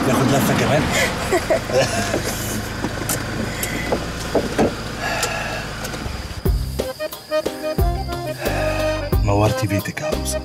ناخد لفه كمان نورتي بيتك يا عروسه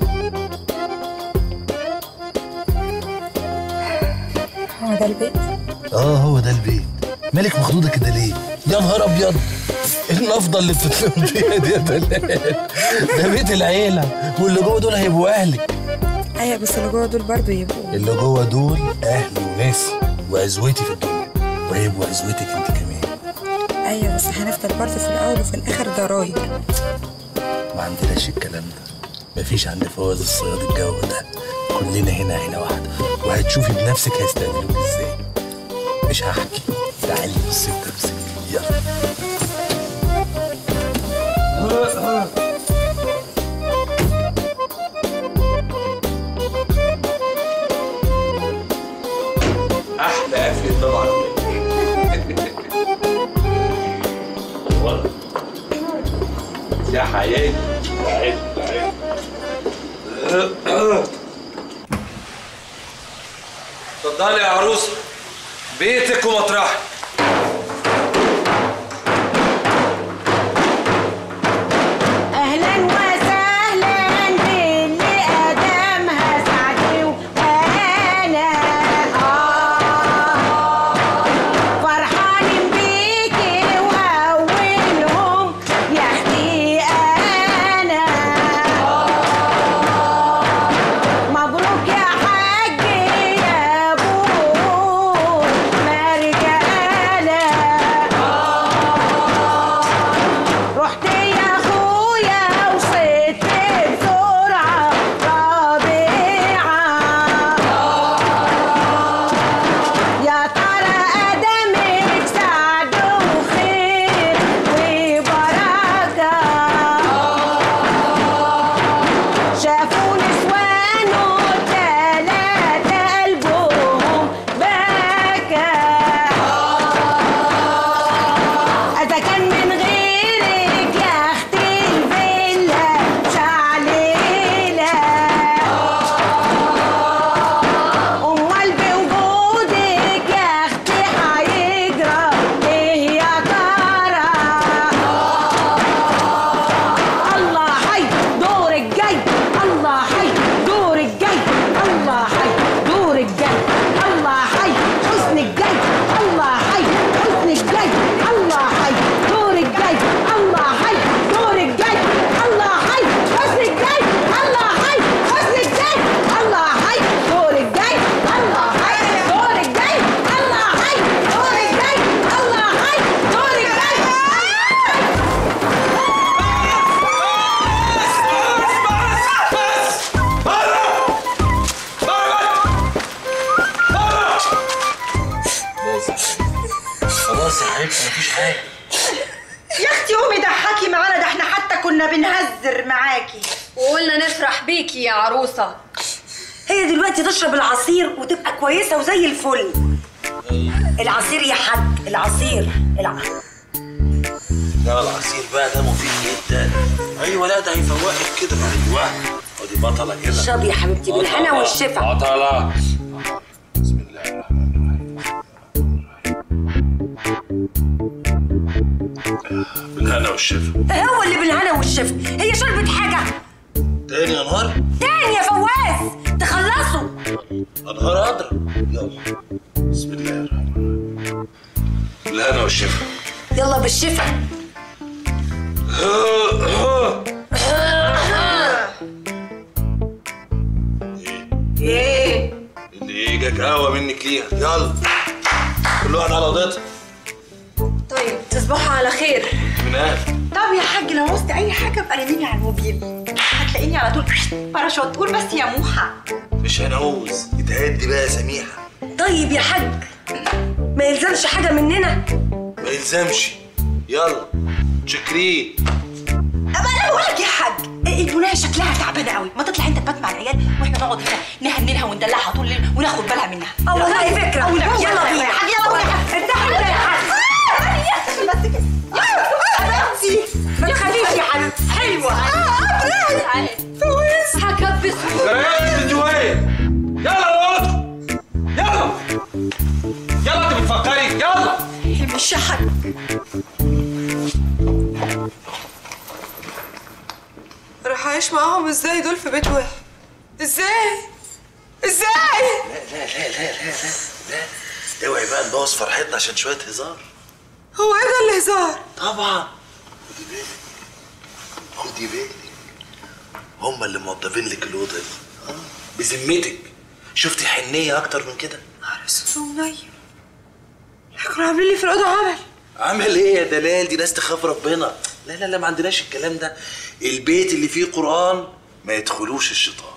هو ده البيت اه هو ده البيت مالك مخضوضه كده ليه يا نهار ابيض إيه النفضه اللي بتتلم فيها دي يا دلال ده بيت العيله واللي جوه دول هيبقوا اهلك ايوه بس اللي جوه دول برضه يبقوا اللي جوه دول اهلي وناسي وعزوتي في الدنيا وهيبقوا عزوتك انت كمان ايوه بس هنفضل برضه في الاول وفي الاخر ضرايب ما عندناش الكلام ده مفيش عند فواز الصياد الجو ده كلنا هنا عيله واحده وهتشوفي بنفسك هيستقبلوك ازاي مش هحكي تعالي بصي بنفسك يلا احلى قفل طبعا والله. يا حياتي تعالي تعالي اتفضلي يا عروسه بيتك ومطرحك اهلا وسهلا باللي ادمها سعدي وانا آه فرحان بيكي واولهم يا اختي انا مبروك يا حاج يا ابو مرجانه رحت يا اخويا وصيت بسرعه ربيعه يا ترى ادمك سعد وخير وبركه شافوا نسوانه تلاتة قلبهم بكى إذا كان من غيرك يا أختي الفيلا شعليلة أمال بوجودك يا أختي هيجرى إيه يا ترى الله حي دورك جاي الله حي دورك جاي الله حي دورك جاي الله حي حسنك جاي الله حي حسنك جاي الله حي دورك جاي الله حي دورك جاي الله حي حسنك جاي الله حي حسنك جاي الله حي دورك جاي الله حي دورك جاي الله حي دورك جاي الله حي دورك جاي خلاص يا حبيبتي مفيش حاجه يا اختي قومي ضحكي معانا ده احنا حتى كنا بنهزر معاكي وقلنا نفرح بيكي يا عروسة هي دلوقتي تشرب العصير وتبقى كويسه وزي الفل العصير يا حاج العصير الع... لا العصير بقى ده مفيد جدا ايوه لا ده هيفوقك كده ايوه ودي بطله كده اشربي يا حبيبتي بالهنا والشفا بطله بالهنا والشفا هو اللي بالهنا والشفا هي شربت حاجه تاني يا نهار تاني يا فواز تخلصوا انهار اضرب يلا بسم الله الرحمن الرحيم بالهنا والشفا يلا بالشفا ايه اللي ايه جاك قهوه منك ليها يلا كل واحد على اوضتها طيب تصبحوا على خير من اهل طب يا حاج لو عوزت اي حاجه ابقى رنيني على الموبيل هتلاقيني على طول باراشوت قول بس يا موحه مش هنعوز اتهدي بقى يا سميحه طيب يا حاج ما يلزمش حاجه مننا ما يلزمش يلا شكرين أما انا بقول لك يا حاج البنايه شكلها تعبانه قوي ما تطلع انت تبات مع العيال واحنا نقعد هنا نهننها وندلعها طول الليل وناخد بالها منها اه والله فكره أو نعم. يلا بينا يا حاج، يلا بينا. انت حلوه يا حاج بس كده ما تخليش يا حبيبتي حلوه هكبسكم جريان انت جوايا يلا يا واد يلا خش يا حاج راح اعيش معاهم ازاي دول في بيت واحد ازاي ازاي لا لا لا لا لا لا اوعي بقى نبوظ فرحتنا عشان شويه هزار هو ايه ده الهزار طبعا خدي بالك خدي بالك هم اللي موظفين لك الاوضه دي آه، بذمتك شفتي حنيه اكتر من كده نهار اسود ومنيم كانوا عاملين لي في الاوضه عمل عمل ايه يا دلال دي ناس تخاف ربنا لا لا لا ما عندناش الكلام ده البيت اللي فيه قران ما يدخلوش الشيطان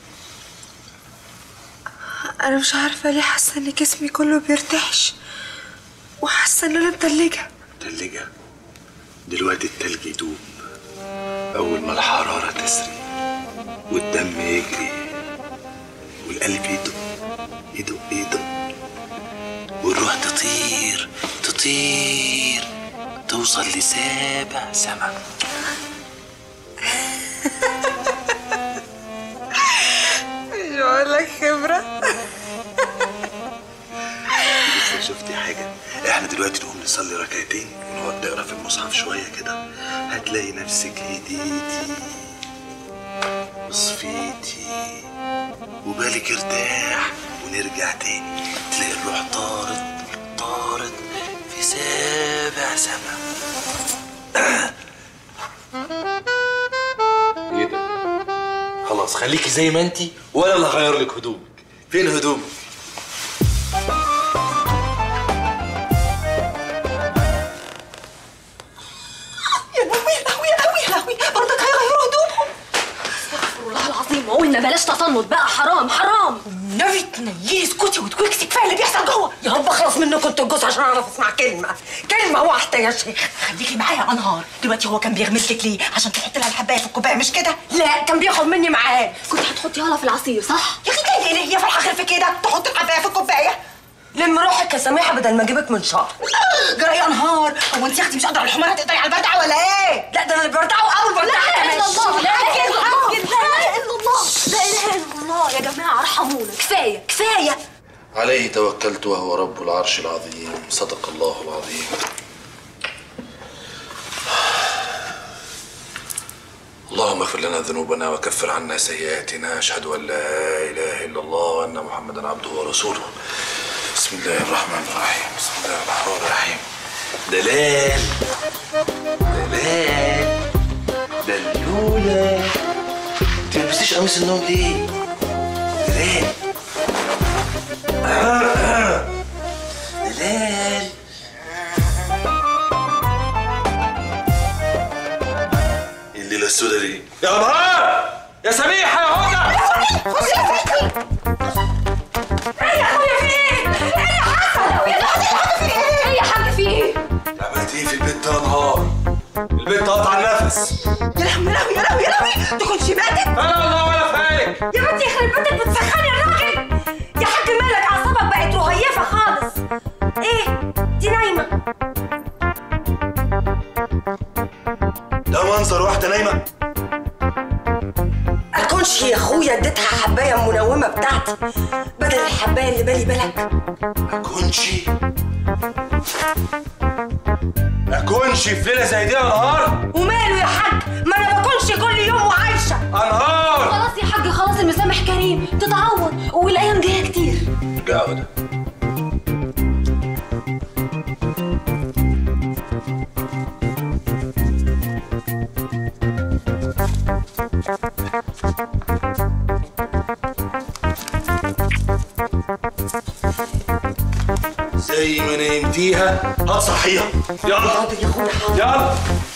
انا مش عارفه ليه حاسه ان جسمي كله بيرتعش وحاسه ان انا متلجه تلجة دلوقتي التلج يدوب أول ما الحرارة تسري والدم يجري والقلب يدق يدق يدق والروح تطير تطير توصل لسابع سما مش بقول لك خبره لسه شفتي حاجة احنا دلوقتي نقوم نصلي ركعتين ونقعد نقرا في المصحف شوية كده هتلاقي نفسك هديتي وصفيتي وبالك ارتاح ونرجع تاني تلاقي الروح طارت طارت في سابع سما ايه ده؟ خلاص خليكي زي ما انتي وانا اللي هغير لك هدومك فين هدومك؟ يا لهوي يا لهوي يا لهوي يا لهوي برضك هيغيروا هدومهم استغفر الله العظيم وقلنا بلاش تطنط بقى حرام حرام النبي تنيلي اسكتي وتكوكسي كفايه اللي بيحصل جوه يا رب اخلص منكم انتوا الجوز عشان اعرف اسمع كلمه كلمه واحده يا شيخ خليكي معايا يا انهار دلوقتي هو كان بيغمز لك ليه عشان تحط لها الحبايه في الكوبايه مش كده لا كان بياخد مني معاه كنت هتحطيها لها في العصير صح يا اخي كان ليه هي فرحه خير في كده تحط الحبايه في الكوبايه لم روحك يا سميحه بدل ما اجيبك من شهر جرى يا نهار هو انت يا اختي مش قادره على الحمار هتقدري على البدعه ولا ايه لا ده انا اللي بردعه اول لا بردعه اله الا الله لا اله الا الله كمان. لا اله الا الله لا اله الا الله يا جماعه ارحمونا كفايه كفايه عليه توكلت وهو رب العرش العظيم صدق الله العظيم اللهم اغفر لنا ذنوبنا وكفر عنا سيئاتنا اشهد ان لا اله الا الله وان محمدا عبده ورسوله بسم الله الرحمن الرحيم بسم الله الرحمن الرحيم دلال دلال دلولة انت ما لبستيش قميص النوم ليه؟ دلال دلال إيه الليلة السوداء دي يا نهار يا سميحه يا هدى ايه يا اخويا في ايه؟ ايه اللي حصل؟ يا لهوي في ايه؟ ايه يا حاج في ايه عملت ايه في البيت ده يا نهار البيت قطع النفس يا لهوي يا لهوي يا لهوي يا لهوي تكونش ماتت انا والله ولا فايق يا بنتي يخرب بيتك بتسخني الراجل يا حاج مالك اعصابك بقت رهيفه خالص ايه دي نايمه ده منظر واحدة نايمة اكونش يا اخويا اديتها حبايه منومه بتاعتي بدل الحبايه اللي بالي بالك كونشي اكونش في ليله زي دي يا نهار وماله يا حاج ما انا بكونش كل يوم وعايشه انهار خلاص يا حاج خلاص المسامح كريم تتعوض والايام جايه كتير جودة زي ما نمتيها هتصحيها يلا حاضر يا اخويا حاضر يلا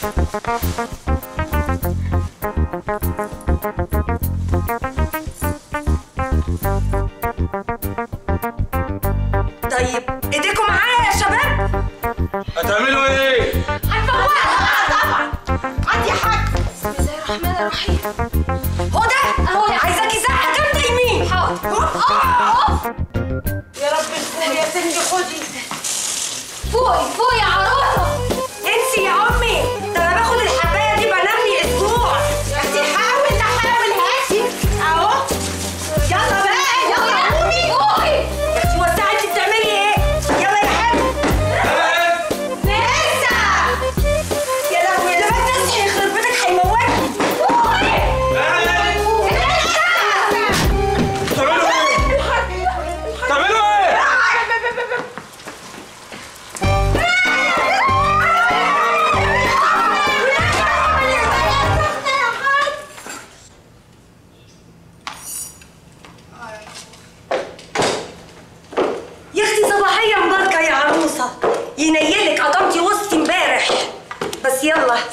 طيب ايديكم معايا يا شباب هتعملوا ايه؟ هنفوقها طبعا عندي يا حاج بسم الله الرحمن الرحيم هو ده أهو يا عايزاكي زقه جامده يمين حاضر. آه. يا رب الفول يا سندي خدي فوقي فوقي يا عروسه انسي يا امي ده انا باخد الحبايه دي بنام لي اسبوع انتي حاول تحاول هاتي اهو يلا بقى يلا قومي فوقي يا اختي وسعي انت بتعملي ايه يلا يا حبيبي دلال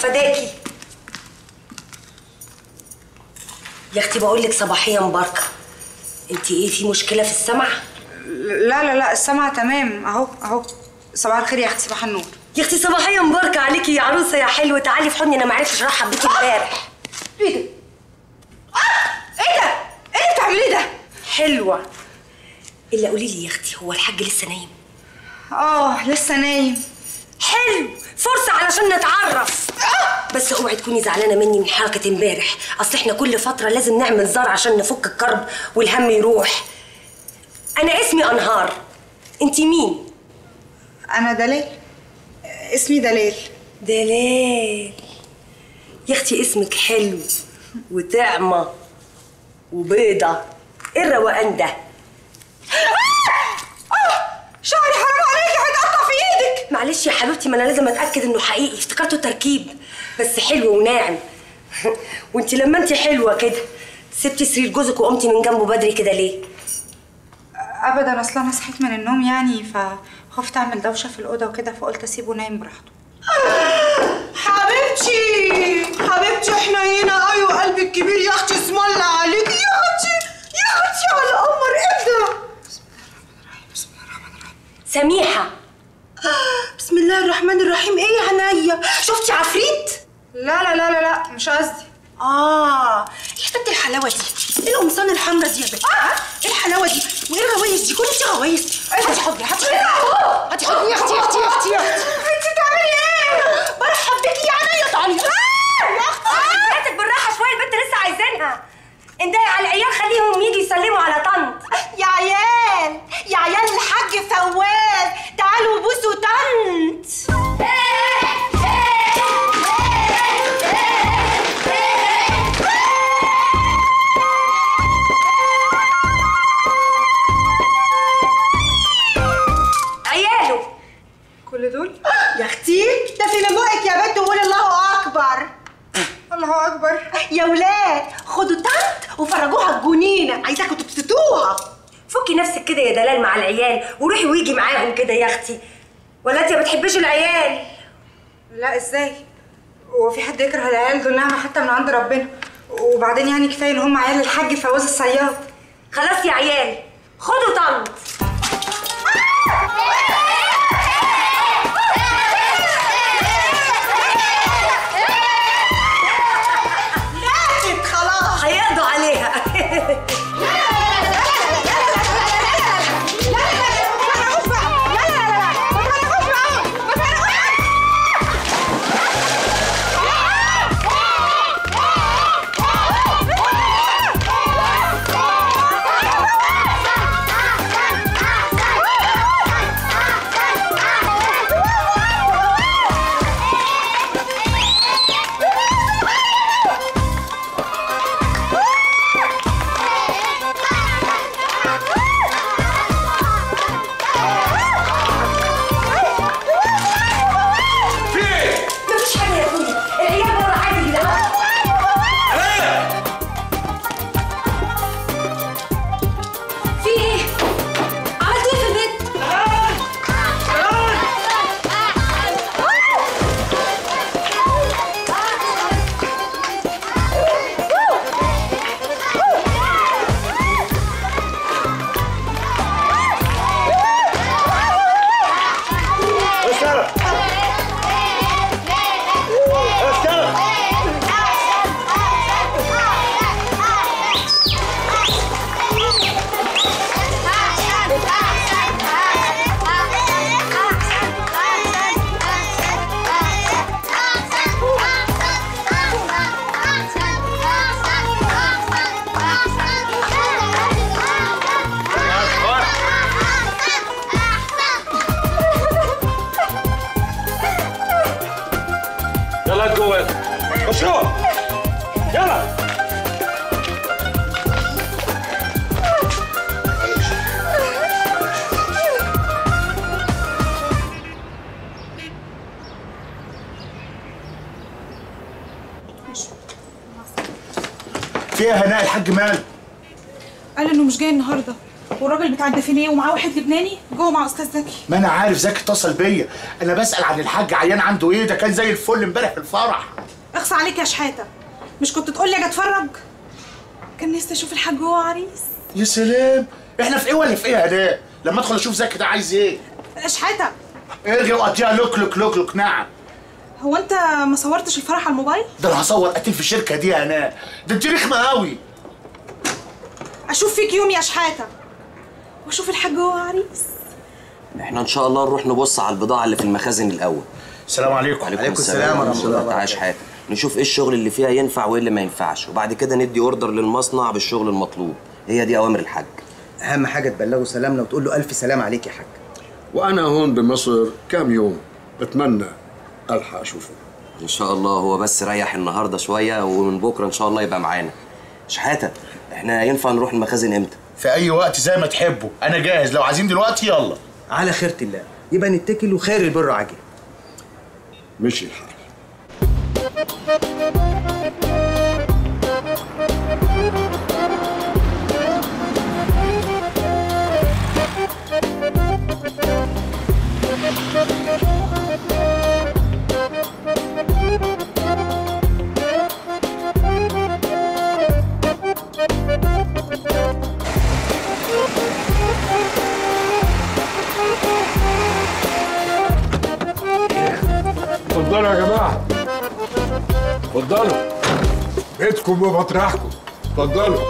فداكي يا اختي بقول لك صباحيه مباركه انت ايه في مشكله في السمع لا لا لا السمع تمام اهو اهو صباح الخير يا اختي صباح النور يا اختي صباحيه مباركه عليكي يا عروسه يا حلوه تعالي في حضني انا ما عرفتش ارحب بيكي امبارح ايه ده؟ ايه ده؟ ايه اللي بتعمليه ده؟ حلوه الا قولي لي يا اختي هو الحاج لسه نايم اه لسه نايم حلو فرصة علشان نتعرف بس اوعي تكوني زعلانة مني من حركة امبارح اصل احنا كل فترة لازم نعمل زار عشان نفك الكرب والهم يروح انا اسمي انهار انتي مين؟ انا دلال اسمي دلال دلال يا اختي اسمك حلو وطعمة وبيضة ايه الروقان ده؟ شعري حرام عليكي هيتقطع في ايدك معلش يا حبيبتي ما انا لازم اتاكد انه حقيقي افتكرته تركيب بس حلو وناعم وانت لما انت حلوه كده سبتي سرير جوزك وقمتي من جنبه بدري كده ليه ابدا اصلا انا صحيت من النوم يعني فخفت اعمل دوشه في الاوضه وكده فقلت اسيبه نايم براحته حبيبتي حبيبتي حنينه ايوه قلبك كبير يا اختي اسم الله عليكي يا اختي يا اختي على القمر ابدا سميحه بسم الله الرحمن الرحيم ايه يا عينيا شفتي عفريت لا لا لا لا لا مش قصدي اه ايه حبيبتي الحلاوه دي ايه القمصان الحمرا دي يا بنت آه. ايه الحلاوه دي وايه الغوايش دي كل دي غوايش هاتي حضني هاتي حضني هاتي حضني يا اختي يا اختي يا اختي يا اختي انت بتعملي ايه برحب بيكي يا عينيا تعالي يا اختي هاتك بالراحه شويه البنت لسه عايزينها اندهي على العيال خليهم يجي يسلموا على طنط يا عيال يا عيال الحاج فواز تعالوا بوسوا طنط عياله كل دول يا اختي ده في لموقك يا بنت وقولي الله اكبر الله اكبر يا ولاد خدوا طنط وفرجوها الجنينه عايزاكم تبسطوها فكي نفسك كده يا دلال مع العيال وروحي ويجي معاهم كده يا اختي ولا انت ما بتحبيش العيال لا ازاي هو في حد يكره العيال دول نعمه حتى من عند ربنا وبعدين يعني كفايه ان هم عيال الحاج فواز الصياد خلاص يا عيال خدوا طنط ماتت خلاص هيقضوا عليها في ايه؟ مفيش حاجه يا اخويا العيال بره عادي كده ايه؟ في ايه؟ عملتوا ايه في البيت؟ يلا جوه خشوا يلا في ايه يا هناء الحاج مال قال انه مش جاي النهارده والراجل بتاع الديفيليه ومعاه واحد لبناني جوه مع استاذ زكي ما انا عارف زكي اتصل بيا انا بسال عن الحاج عيان عنده ايه ده كان زي الفل امبارح في الفرح اخصى عليك يا شحاته مش كنت تقول لي اجي اتفرج كان نفسي اشوف الحاج وهو عريس يا سلام احنا في ايه ولا في ايه يا هناء لما ادخل اشوف زكي ده عايز ايه شحاته ارجع وقضيها لوك لوك لوك لوك نعم هو انت ما صورتش الفرح على الموبايل ده انا هصور قتيل في الشركه دي يا هناء ده انت رخمه قوي اشوف فيك يوم يا شحاته واشوف الحاج وهو عريس احنا ان شاء الله نروح نبص على البضاعه اللي في المخازن الاول السلام عليكم عليكم السلام ورحمه الله وبركاته حياتك نشوف ايه الشغل اللي فيها ينفع وايه اللي ما ينفعش وبعد كده ندي اوردر للمصنع بالشغل المطلوب هي دي اوامر الحاج اهم حاجه تبلغه سلامنا وتقول له الف سلام عليك يا حاج وانا هون بمصر كام يوم بتمنى الحق اشوفه ان شاء الله هو بس ريح النهارده شويه ومن بكره ان شاء الله يبقى معانا شحاته احنا ينفع نروح المخازن امتى في اي وقت زي ما تحبوا انا جاهز لو عايزين دلوقتي يلا على خيرة الله يبقى نتكل وخير البر عاجل مشي الحال اتفضلوا يا جماعه اتفضلوا بيتكم ومطرحكم اتفضلوا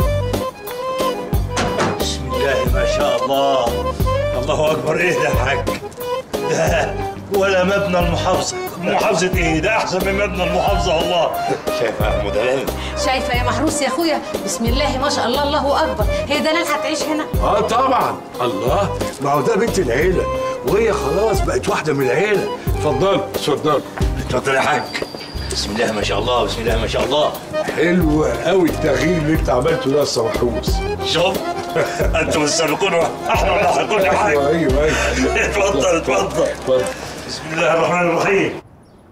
بسم الله ما شاء الله الله اكبر ايه ده يا حاج ده ولا مبنى المحافظه محافظه ايه ده احسن من مبنى المحافظه والله شايف يا مدلل شايفه يا محروس يا اخويا بسم الله ما شاء الله الله اكبر هي دلال هتعيش هنا اه طبعا الله ما هو ده بنت العيله وهي خلاص بقت واحده من العيله اتفضلوا اتفضلوا اتفضل يا حاج بسم الله ما شاء الله بسم الله ما شاء الله حلو قوي التغيير اللي انت عملته ده يا أستاذ محروس شوف انتم السابقون احنا اللاحقون يا حاج ايوه ايوه ايوه اتفضل اتفضل اتفضل بسم الله الرحمن الرحيم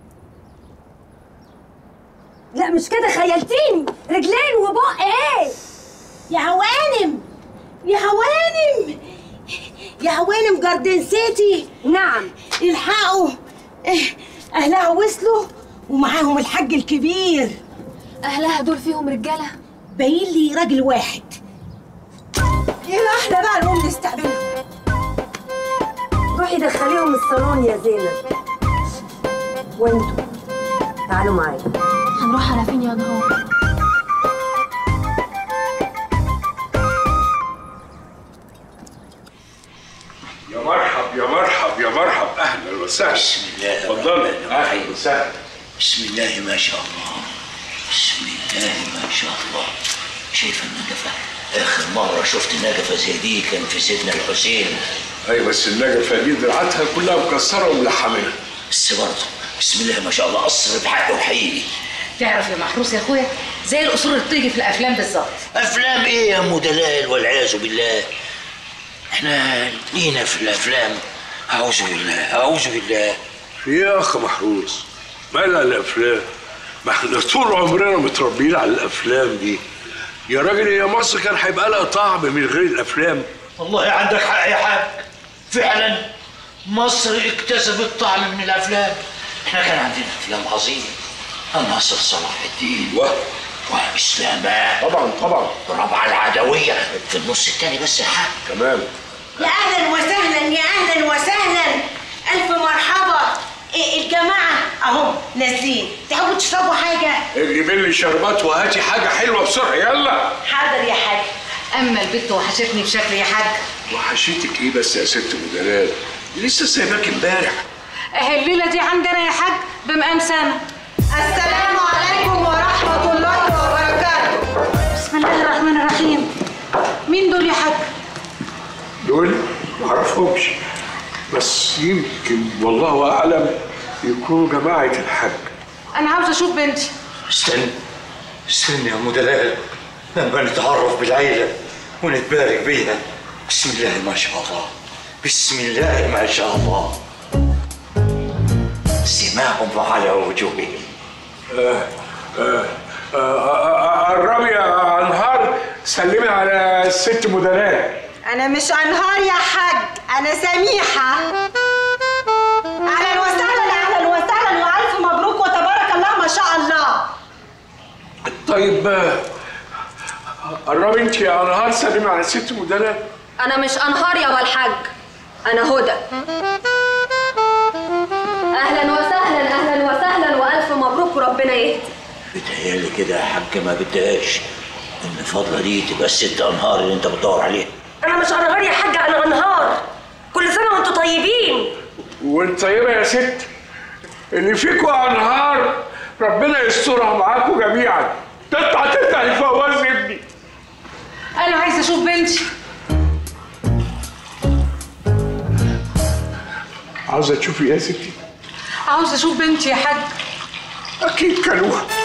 لا مش كده خيلتيني رجلين وبق ايه يا هوانم يا هوانم يا هوانم جاردن سيتي نعم الحقوا إيه، اهلها وصلوا ومعاهم الحاج الكبير اهلها دول فيهم رجاله باين لي راجل واحد يلا احنا بقى نقوم نستقبلهم روحي دخليهم الصالون يا زينب وانتوا تعالوا معايا هنروح على فين يا نهار يا مرحب يا مرحب يا مرحب اهلا وسهلا بسم الله اتفضلوا الرحمن اهلا الرحيم. وسهلا بسم الله ما شاء الله بسم الله ما شاء الله شايف النجفة آخر مرة شفت نجفة زي دي كان في سيدنا الحسين ايوه بس النجفه دي دراعاتها كلها مكسره وملحميه بس برضه بسم الله ما شاء الله قصر بحقه وحقيقي تعرف يا محروس يا اخويا زي القصور اللي بتيجي في الافلام بالظبط أفلام إيه يا أم دلال والعياذ بالله إحنا لينا في الأفلام أعوذ بالله أعوذ بالله في ايه يا اخ محروس مالها الافلام ما احنا طول عمرنا متربيين على الافلام دي يا راجل هي مصر كان هيبقى لها طعم من غير الافلام والله عندك حق يا حاج فعلا مصر اكتسبت طعم من الافلام احنا كان عندنا افلام عظيمه الناصر صلاح الدين و واسلامات طبعا طبعا الرابعه العدويه في النص الثاني بس يا حاج تمام يا اهلا وسهلا يا اهلا وسهلا الف مرحبا إيه الجماعه اهو نازلين تحبوا تشربوا حاجه جيب لي شربات وهاتي حاجه حلوه بسرعه يلا حاضر يا حاج اما البت وحشتني بشكل يا حاج وحشيتك ايه بس يا ست ام دلال لسه سايباك امبارح اهي الليله دي عندنا يا حاج بمقام سنه السلام عليكم ورحمه الله وبركاته بسم الله الرحمن الرحيم مين دول يا حاج دول معرفهمش بس يمكن والله اعلم يكونوا جماعه الحاج انا عاوزه اشوف بنتي استنى استنى يا ام دلال لما نتعرف بالعيله ونتبارك بيها بسم الله ما شاء الله بسم الله ما شاء الله سماهم على وجوههم آه آه آه قربي يا انهار سلمي على الست مدلال انا مش انهار يا حاج انا سميحه اهلا وسهلا اهلا وسهلا والف مبروك وتبارك الله ما شاء الله طيب آه، قربي انت يا انهار سلمي على ست مدلل انا مش انهار يا الحاج انا هدى اهلا وسهلا اهلا وسهلا والف مبروك وربنا يهدي بتهيألي كده يا حاج ما بدهاش ان فضلة دي تبقى الست انهار اللي انت بتدور عليها انا مش انهار يا حاجه انا انهار كل سنه وانتم طيبين وانت طيبه يا ست اللي فيكوا انهار ربنا يسترها معاكم جميعا تطلع تطلع لفواز ابني انا عايزه اشوف بنتي عاوزه تشوفي ايه يا ستي عاوزه اشوف بنتي يا حاج اكيد كلوها